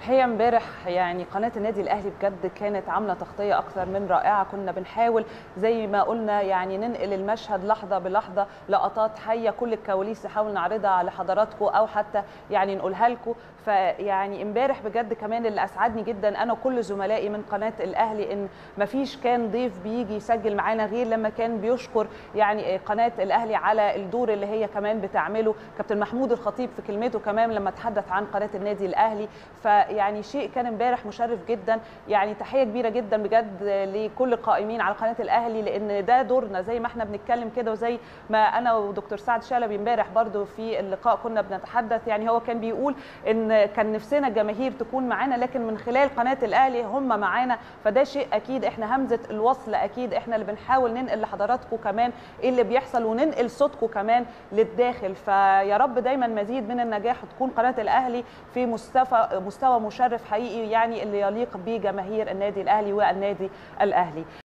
هي امبارح يعني قناه النادي الاهلي بجد كانت عامله تغطيه اكثر من رائعه كنا بنحاول زي ما قلنا يعني ننقل المشهد لحظه بلحظه لقطات حيه كل الكواليس نحاول نعرضها على حضراتكم او حتى يعني نقولها لكم فيعني امبارح بجد كمان اللي اسعدني جدا انا وكل زملائي من قناه الاهلي ان ما فيش كان ضيف بيجي يسجل معانا غير لما كان بيشكر يعني قناه الاهلي على الدور اللي هي كمان بتعمله كابتن محمود الخطيب في كلمته كمان لما تحدث عن قناه النادي الاهلي فيعني شيء كان امبارح مشرف جدا يعني تحيه كبيره جدا بجد لكل القائمين على قناه الاهلي لان ده دورنا زي ما احنا بنتكلم كده وزي ما انا ودكتور سعد شلبي امبارح برضو في اللقاء كنا بنتحدث يعني هو كان بيقول ان كان نفسنا الجماهير تكون معانا لكن من خلال قناه الاهلي هم معانا فده شيء اكيد احنا همزه الوصل اكيد احنا اللي بنحاول ننقل لحضراتكم كمان ايه اللي بيحصل وننقل صوتكم كمان للداخل فيا رب دايما مزيد من النجاح وتكون قناه الاهلي في مستوى مستوى مشرف حقيقي يعني اللي يليق بجماهير النادي الاهلي والنادي الاهلي